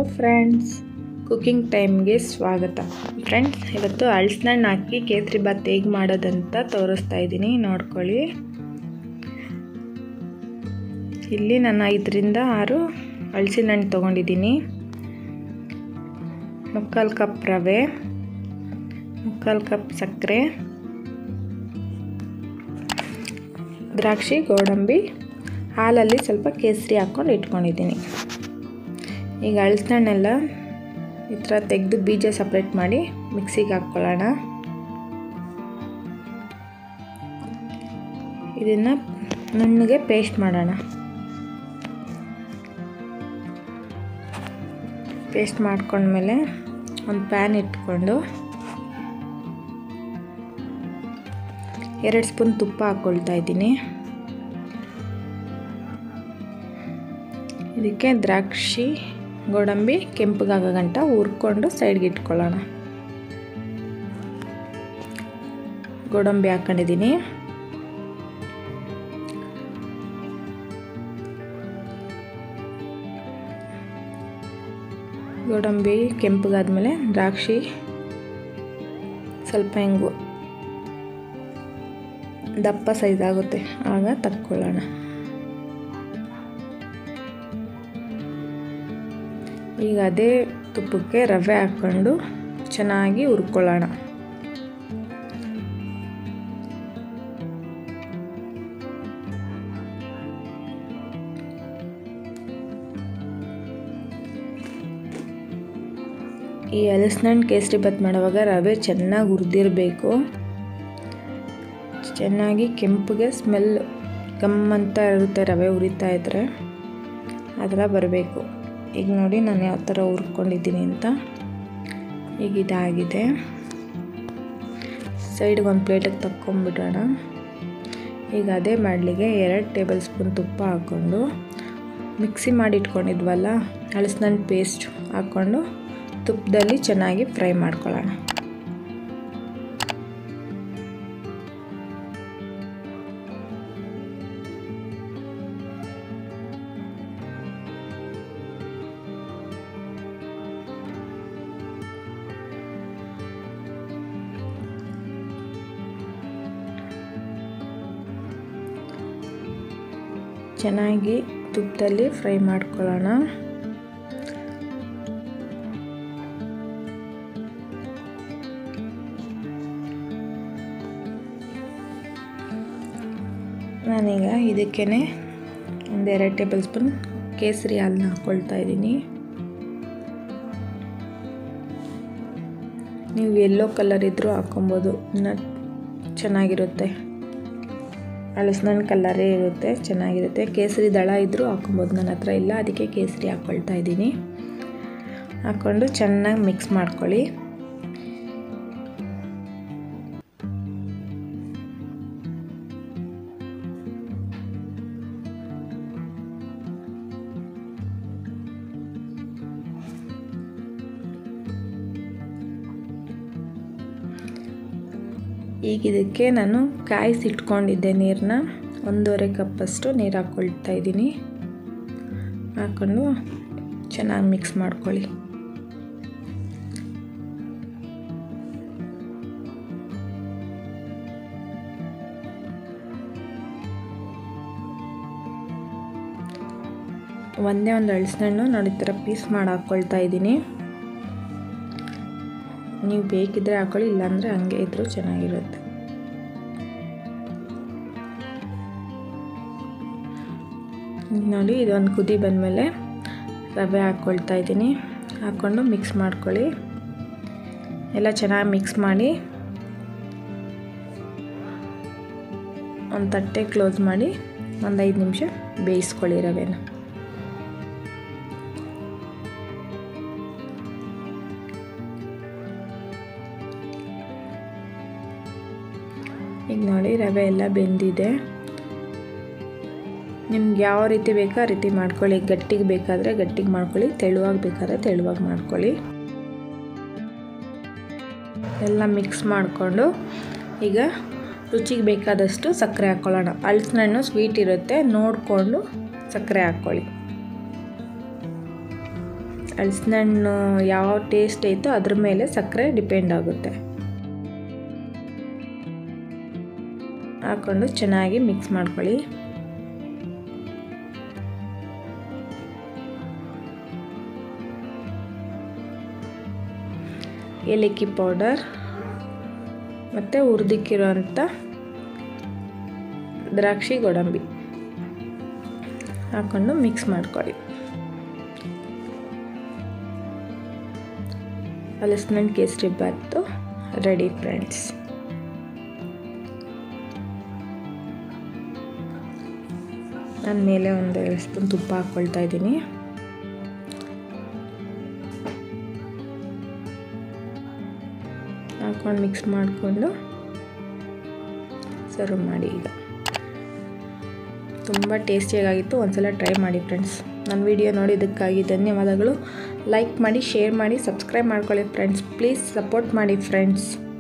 friends cooking ಟೈಮ್ಗೆ ಸ್ವಾಗತ friends ಇವತ್ತು ಹಣ್ಣು ಹಾಕಿ ಕೇಸರಿ ಬಾತ್ ಹೇಗೆ ಮಾಡೋದಂತ ತೋರಿಸ್ತಾ ಇದ್ದೀನಿ ನೋಡ್ಕೊಳ್ಳಿ ಇಲ್ಲಿ ನಾನು ಐದರಿಂದ ಆರು ಹಲಸಿನ ಹಣ್ಣು ತೊಗೊಂಡಿದ್ದೀನಿ ಮುಕ್ಕಾಲು ಕಪ್ ರವೆ ಮುಕ್ಕಾಲು ಕಪ್ ಸಕ್ಕರೆ ದ್ರಾಕ್ಷಿ ಗೋಡಂಬಿ ಹಾಲಲ್ಲಿ ಸ್ವಲ್ಪ ಕೇಸರಿ ಹಾಕ್ಕೊಂಡು ಇಟ್ಕೊಂಡಿದ್ದೀನಿ ಈಗ ಹಣ್ಣೆಲ್ಲ ಈ ಥರ ತೆಗೆದು ಬೀಜ ಸಪ್ರೇಟ್ ಮಾಡಿ ಮಿಕ್ಸಿಗೆ ಹಾಕ್ಕೊಳ್ಳೋಣ ಇದನ್ನು ನುಣ್ಣಗೆ ಪೇಸ್ಟ್ ಮಾಡೋಣ ಪೇಸ್ಟ್ ಮಾಡ್ಕೊಂಡ್ಮೇಲೆ ಒಂದು ಪ್ಯಾನ್ ಇಟ್ಕೊಂಡು ಎರಡು ಸ್ಪೂನ್ ತುಪ್ಪ ಹಾಕ್ಕೊಳ್ತಾ ಇದ್ದೀನಿ ಇದಕ್ಕೆ ದ್ರಾಕ್ಷಿ ಗೋಡಂಬಿ ಕೆಂಪಗಾಗೋ ಗಂಟ ಹುರ್ಕೊಂಡು ಸೈಡ್ಗೆ ಇಟ್ಕೊಳ್ಳೋಣ ಗೋಡಂಬಿ ಹಾಕ್ಕೊಂಡಿದ್ದೀನಿ ಗೋಡಂಬಿ ಕೆಂಪಗಾದ್ಮೇಲೆ ದ್ರಾಕ್ಷಿ ಸ್ವಲ್ಪ ಹೆಂಗು ದಪ್ಪ ಸೈಜ್ ಆಗುತ್ತೆ ಆಗ ತಕ್ಕೊಳ್ಳೋಣ ಈಗ ಅದೇ ತುಪ್ಪಕ್ಕೆ ರವೆ ಹಾಕ್ಕೊಂಡು ಚೆನ್ನಾಗಿ ಹುರ್ಕೊಳ್ಳೋಣ ಈ ಹಲಸಿನಣ್ಣು ಕೇಸರಿ ಬಾತ್ ಮಾಡುವಾಗ ರವೆ ಚೆನ್ನಾಗಿ ಹುರಿದಿರಬೇಕು ಚೆನ್ನಾಗಿ ಕೆಂಪಗೆ ಸ್ಮೆಲ್ ಗಮ್ಮಂತ ಇರುತ್ತೆ ರವೆ ಹುರಿತಾ ಇದ್ದರೆ ಆ ಥರ ಬರಬೇಕು ಈಗ ನೋಡಿ ನಾನು ಯಾವ ಥರ ಹುರ್ಕೊಂಡಿದ್ದೀನಿ ಅಂತ ಈಗ ಇದಾಗಿದೆ ಸೈಡ್ಗೆ ಒಂದು ಪ್ಲೇಟಿಗೆ ತಕ್ಕೊಂಬಿಡೋಣ ಈಗ ಅದೇ ಮಾಡಲಿಗೆ ಎರಡು ಟೇಬಲ್ ಸ್ಪೂನ್ ತುಪ್ಪ ಹಾಕ್ಕೊಂಡು ಮಿಕ್ಸಿ ಮಾಡಿ ಇಟ್ಕೊಂಡಿದ್ವಲ್ಲ ಹಲಸಿನಣ್ಣು ಪೇಸ್ಟ್ ಹಾಕ್ಕೊಂಡು ತುಪ್ಪದಲ್ಲಿ ಚೆನ್ನಾಗಿ ಫ್ರೈ ಮಾಡ್ಕೊಳ್ಳೋಣ ಚೆನ್ನಾಗಿ ತುಪ್ಪದಲ್ಲಿ ಫ್ರೈ ಮಾಡ್ಕೊಳ್ಳೋಣ ನಾನೀಗ ಇದಕ್ಕೇ ಒಂದೆರಡು ಟೇಬಲ್ ಸ್ಪೂನ್ ಕೇಸರಿ ಹಾಲನ್ನ ಹಾಕ್ಕೊಳ್ತಾ ಇದ್ದೀನಿ ನೀವು ಎಲ್ಲೋ ಕಲರ್ ಇದ್ದರೂ ಹಾಕ್ಕೊಬೋದು ಇನ್ನು ಚೆನ್ನಾಗಿರುತ್ತೆ ಹಲಸಿನಣ್ಣು ಕಲ್ಲರೇ ಇರುತ್ತೆ ಚೆನ್ನಾಗಿರುತ್ತೆ ಕೇಸರಿ ದಳ ಇದ್ದರೂ ಹಾಕ್ಕೊಬೋದು ನನ್ನ ಹತ್ರ ಇಲ್ಲ ಅದಕ್ಕೆ ಕೇಸರಿ ಹಾಕ್ಕೊಳ್ತಾ ಇದ್ದೀನಿ ಹಾಕ್ಕೊಂಡು ಚೆನ್ನಾಗಿ ಮಿಕ್ಸ್ ಮಾಡ್ಕೊಳ್ಳಿ ಈಗ ಇದಕ್ಕೆ ನಾನು ಕಾಯಿಸಿಟ್ಕೊಂಡಿದ್ದೆ ನೀರನ್ನ ಒಂದೂವರೆ ಕಪ್ಪಷ್ಟು ನೀರು ಹಾಕ್ಕೊಳ್ತಾ ಇದ್ದೀನಿ ಹಾಕ್ಕೊಂಡು ಚೆನ್ನಾಗಿ ಮಿಕ್ಸ್ ಮಾಡ್ಕೊಳ್ಳಿ ಒಂದೇ ಒಂದು ಹಣ್ಣು ನೋಡಿ ಥರ ಪೀಸ್ ಮಾಡಿ ಹಾಕ್ಕೊಳ್ತಾ ಇದ್ದೀನಿ ನೀವು ಬೇಕಿದ್ದರೆ ಹಾಕೊಳ್ಳಿ ಇಲ್ಲಾಂದರೆ ಹಂಗೆ ಇದ್ದರೂ ಚೆನ್ನಾಗಿರುತ್ತೆ ನೋಡಿ ಇದೊಂದು ಕುದಿ ಬಂದಮೇಲೆ ರವೆ ಹಾಕ್ಕೊಳ್ತಾ ಇದ್ದೀನಿ ಹಾಕ್ಕೊಂಡು ಮಿಕ್ಸ್ ಮಾಡ್ಕೊಳ್ಳಿ ಎಲ್ಲ ಚೆನ್ನಾಗಿ ಮಿಕ್ಸ್ ಮಾಡಿ ಒಂದು ತಟ್ಟೆ ಕ್ಲೋಸ್ ಮಾಡಿ ಒಂದು ಐದು ನಿಮಿಷ ಬೇಯಿಸ್ಕೊಳ್ಳಿ ರವೆನ ಈಗ ನೋಡಿ ರವೆ ಎಲ್ಲ ಬೆಂದಿದೆ ನಿಮ್ಗೆ ಯಾವ ರೀತಿ ಬೇಕೋ ಆ ರೀತಿ ಮಾಡ್ಕೊಳ್ಳಿ ಗಟ್ಟಿಗೆ ಬೇಕಾದರೆ ಗಟ್ಟಿಗೆ ಮಾಡ್ಕೊಳ್ಳಿ ತೆಳುವಾಗಿ ಬೇಕಾದರೆ ತೆಳುವಾಗಿ ಮಾಡ್ಕೊಳ್ಳಿ ಎಲ್ಲ ಮಿಕ್ಸ್ ಮಾಡಿಕೊಂಡು ಈಗ ರುಚಿಗೆ ಬೇಕಾದಷ್ಟು ಸಕ್ಕರೆ ಹಾಕ್ಕೊಳ್ಳೋಣ ಹಲಸಿನ ಹಣ್ಣು ಸ್ವೀಟ್ ಇರುತ್ತೆ ನೋಡಿಕೊಂಡು ಸಕ್ಕರೆ ಹಾಕ್ಕೊಳ್ಳಿ ಹಲಸಿನ ಹಣ್ಣು ಯಾವ ಟೇಸ್ಟ್ ಐತೋ ಅದ್ರ ಮೇಲೆ ಸಕ್ಕರೆ ಡಿಪೆಂಡ್ ಆಗುತ್ತೆ ಹಾಕ್ಕೊಂಡು ಚೆನ್ನಾಗಿ ಮಿಕ್ಸ್ ಮಾಡ್ಕೊಳ್ಳಿ ಏಲಕ್ಕಿ ಪೌಡರ್ ಮತ್ತು ಹುರಿದಿಕ್ಕಿರೋಂಥ ದ್ರಾಕ್ಷಿ ಗೋಡಂಬಿ ಹಾಕ್ಕೊಂಡು ಮಿಕ್ಸ್ ಮಾಡ್ಕೊಳ್ಳಿ ಹಲಸಿನ ಕೇಸರಿ ಬಾತು ರೆಡಿ ಫ್ರೆಂಡ್ಸ್ ನಾನು ಮೇಲೆ ಒಂದು ಎರಡು ಸ್ಪೂನ್ ತುಪ್ಪ ಹಾಕ್ಕೊಳ್ತಾ ಇದ್ದೀನಿ ಹಾಕ್ಕೊಂಡು ಮಿಕ್ಸ್ ಮಾಡಿಕೊಂಡು ಸರ್ವ್ ಮಾಡಿ ಈಗ ತುಂಬ ಟೇಸ್ಟಿಯಾಗಿತ್ತು ಒಂದ್ಸಲ ಟ್ರೈ ಮಾಡಿ ಫ್ರೆಂಡ್ಸ್ ನನ್ನ ವಿಡಿಯೋ ನೋಡಿದ್ದಕ್ಕಾಗಿ ಧನ್ಯವಾದಗಳು ಲೈಕ್ ಮಾಡಿ ಶೇರ್ ಮಾಡಿ ಸಬ್ಸ್ಕ್ರೈಬ್ ಮಾಡ್ಕೊಳ್ಳಿ ಫ್ರೆಂಡ್ಸ್ ಪ್ಲೀಸ್ ಸಪೋರ್ಟ್ ಮಾಡಿ ಫ್ರೆಂಡ್ಸ್